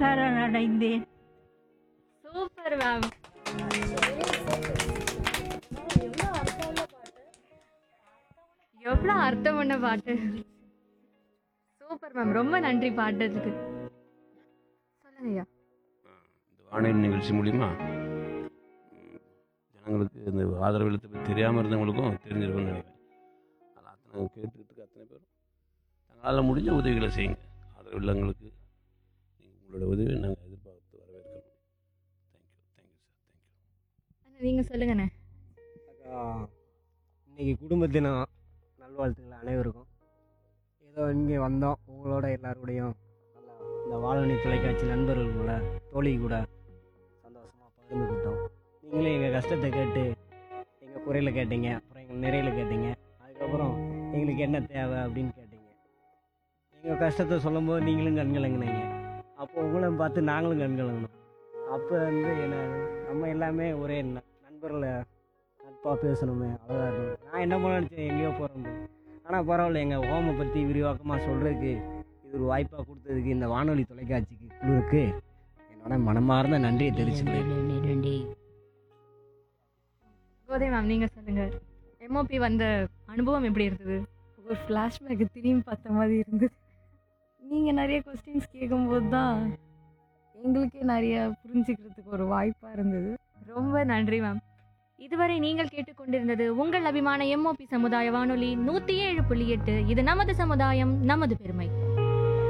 சரணடைந்தேன் super ma'am எவ்வளோ அர்த்தம் பண்ண பாட்டு சூப்பர் மேம் ரொம்ப நன்றி பாடுறதுக்கு சொல்லுங்க ஐயா இந்த வானொலி நிகழ்ச்சி மூலிமா ம், ஜனங்களுக்கு இந்த ஆதரவு எழுத்தை பற்றி தெரியாமல் இருந்தவங்களுக்கும் தெரிஞ்சிருக்கும்னு நினைக்கிறேன் அதில் அத்தனை கேட்டுக்கிட்டு அத்தனை பேரும் தங்களால் முடிஞ்ச உதவிகளை செய்யுங்க ஆதரவு இல்லங்களுக்கு நீங்கள் உங்களோட உதவியை நாங்கள் எதிர்பார்த்து வரவேற்கிறோம் தேங்க்யூ தேங்க்யூ சார் தேங்க்யூ நீங்க சொல்லுங்கண்ணே அக்கா இன்னைக்கு குடும்ப தினம் நல்வாழ்த்துக்கள் அனைவருக்கும் ஏதோ இங்கே வந்தோம் உங்களோட எல்லாரோடையும் நல்லா இந்த வானொலி தொலைக்காட்சி நண்பர்கள் கூட தோழி கூட சந்தோஷமாக பகிர்ந்துக்கிட்டோம் நீங்களே எங்கள் கஷ்டத்தை கேட்டு எங்கள் குறையில் கேட்டீங்க அப்புறம் எங்கள் நிறையில் கேட்டீங்க அதுக்கப்புறம் எங்களுக்கு என்ன தேவை அப்படின்னு கேட்டீங்க எங்கள் கஷ்டத்தை சொல்லும்போது நீங்களும் கண்கலங்கினீங்க அப்போ உங்களை பார்த்து நாங்களும் கண்கலங்கினோம் அப்போ வந்து என்ன நம்ம எல்லாமே ஒரே ந- நண்பர்களை நட்பாக பேசணுமே அழகாக இருக்கும் நான் என்ன பண்ண நினச்சேன் எங்கேயோ போகிறோம் ஆனால் பரவாயில்ல எங்கள் ஹோமை பற்றி விரிவாக்கமாக சொல்கிறதுக்கு இது ஒரு வாய்ப்பாக கொடுத்ததுக்கு இந்த வானொலி தொலைக்காட்சிக்கு குழுவுக்கு என்னோட மனமார்ந்த நன்றியை தெரிவிச்சுக்கிறேன் கோதை மேம் நீங்க சொல்லுங்க எம்ஓபி வந்த அனுபவம் எப்படி இருந்தது ஒரு ஃப்ளாஷ்பேக் திரும்பி பார்த்த மாதிரி இருந்தது நீங்கள் நிறைய கொஸ்டின்ஸ் கேட்கும்போது தான் எங்களுக்கே நிறைய புரிஞ்சுக்கிறதுக்கு ஒரு வாய்ப்பாக இருந்தது ரொம்ப நன்றி மேம் இதுவரை நீங்கள் கேட்டுக்கொண்டிருந்தது உங்கள் அபிமான எம்ஓபி சமுதாய வானொலி நூற்றி ஏழு புள்ளி எட்டு இது நமது சமுதாயம் நமது பெருமை